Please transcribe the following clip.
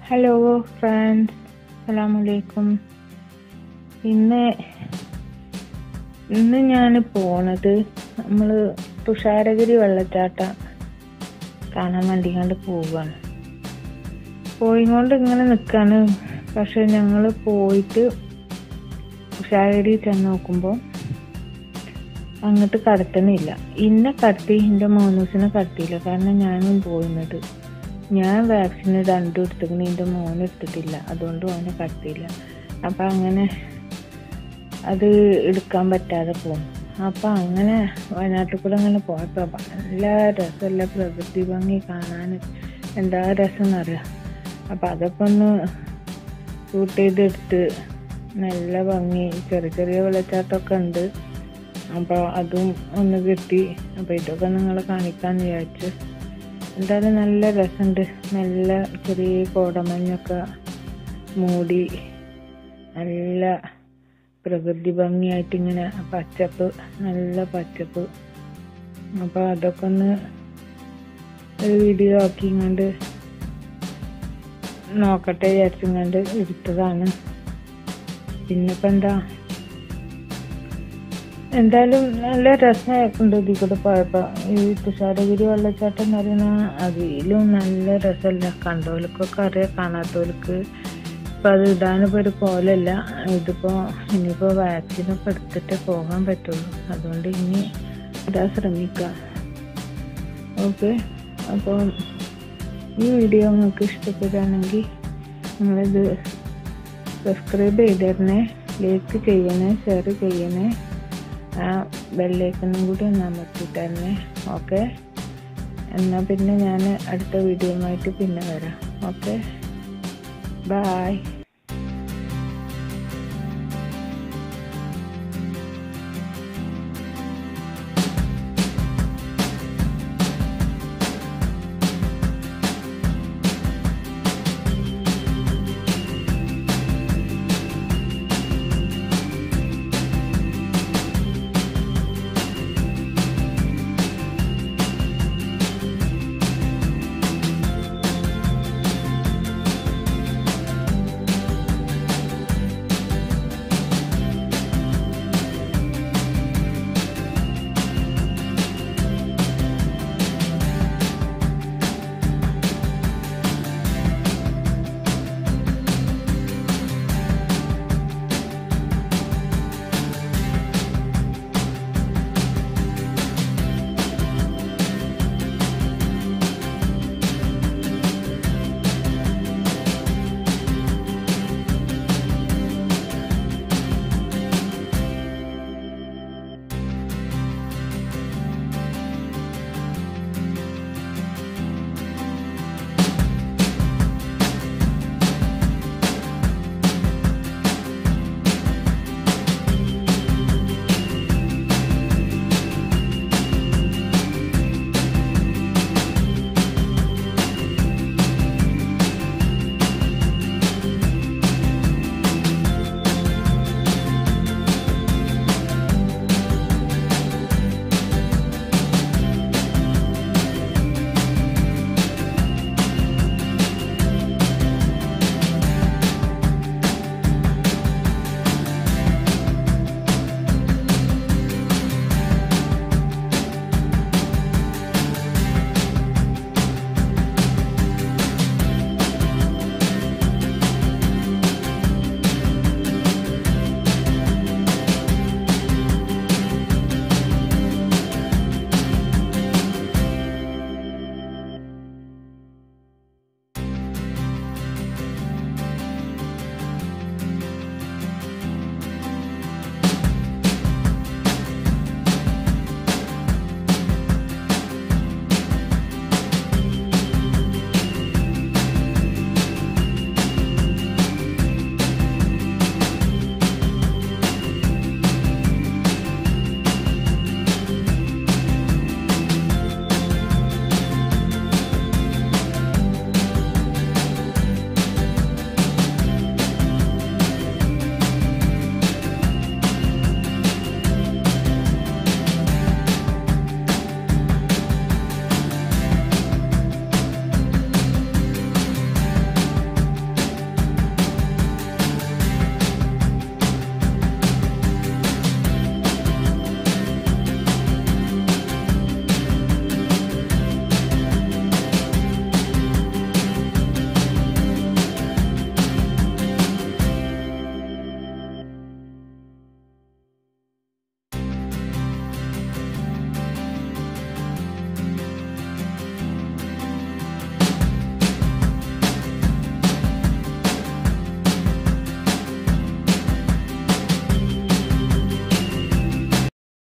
hello friends അസ്സലാമലൈക്കും ഇന്ന് ഇന്ന് ഞാൻ പോണത് നമ്മൾ തുഷാരഗിരി വെള്ളച്ചാട്ടം കാണാൻ വേണ്ടി കണ്ട് പോവുകയാണ് പോയിക്കൊണ്ട് ഇങ്ങനെ നിൽക്കാണ് പക്ഷെ ഞങ്ങൾ പോയിട്ട് തുഷാരഗിരി ചെന്ന് നോക്കുമ്പോൾ അങ്ങോട്ട് കടത്തണില്ല ഇന്നെ കടത്തി എൻ്റെ മോനൂസിനെ കടത്തിയില്ല കാരണം ഞാനും പോയിരുന്നത് ഞാൻ വാക്സിൻ രണ്ടും എടുത്തിക്കണ എൻ്റെ മോനെ എടുത്തിട്ടില്ല അതുകൊണ്ട് ഓനെ കടത്തിയില്ല അപ്പം അങ്ങനെ അത് എടുക്കാൻ പറ്റാതെ പോന്നു അപ്പം അങ്ങനെ വയനാട്ടിൽ കൂടെ അങ്ങനെ പോയപ്പോൾ നല്ല രസമല്ല പ്രകൃതി ഭംഗി കാണാൻ എന്താ രസം എന്നറിയാം അപ്പം അതൊക്കെ ഒന്ന് ഷൂട്ട് ചെയ്തെടുത്ത് നല്ല ഭംഗി ചെറിയ ചെറിയ വെള്ളച്ചാട്ടമൊക്കെ ഉണ്ട് അപ്പോൾ അതും ഒന്ന് കിട്ടി അപ്പോൾ ഇതൊക്കെ നിങ്ങളെ കാണിക്കാമെന്ന് വിചാരിച്ചു എന്തായാലും നല്ല രസമുണ്ട് നല്ല ചെറിയ കോടമഞ്ഞൊക്കെ മൂടി നല്ല പ്രകൃതി ഭംഗിയായിട്ട് ഇങ്ങനെ പച്ചപ്പ് നല്ല പച്ചപ്പ് അപ്പോൾ അതൊക്കെ ഒന്ന് ഒരു വീഡിയോ ആക്കി ഇങ്ങോട്ട് നോക്കട്ടെ വിചാരിച്ചിങ്ങാണ്ട് എടുത്തതാണ് പിന്നിപ്പോൾ എന്താ എന്തായാലും നല്ല രസമായിട്ടുണ്ട് ഇതിൽ കൂടെ പോയപ്പോൾ ഈ തുഷാരഗിരി വെള്ളച്ചാട്ടം എന്ന് പറയുന്ന അതിലും നല്ല രസമല്ല കണ്ടോൽക്കൊക്കെ അറിയാം കാണാത്തവർക്ക് ഇപ്പം അത് ഇടാനിപ്പോൾ ഒരു കോലല്ല ഇതിപ്പോൾ ഇനിയിപ്പോൾ വാക്സിനൊക്കെ എടുത്തിട്ടേ പോകാൻ പറ്റുള്ളൂ അതുകൊണ്ട് ഇനി ഇടാൻ ശ്രമിക്കുക ഓക്കെ അപ്പോൾ ഈ വീഡിയോ നിങ്ങൾക്ക് ഇഷ്ടപ്പെടുകയാണെങ്കിൽ നിങ്ങളിത് സബ്സ്ക്രൈബ് ചെയ്തിരുന്നേ ലൈക്ക് ചെയ്യണേ ഷെയർ ചെയ്യണേ ആ ബെല്ലൈക്കണും കൂടി ഒന്ന് അമർത്തിത്തരണേ ഓക്കെ എന്നാൽ പിന്നെ ഞാൻ അടുത്ത വീഡിയോയുമായിട്ട് പിന്നെ വരാം ഓക്കെ ബായ്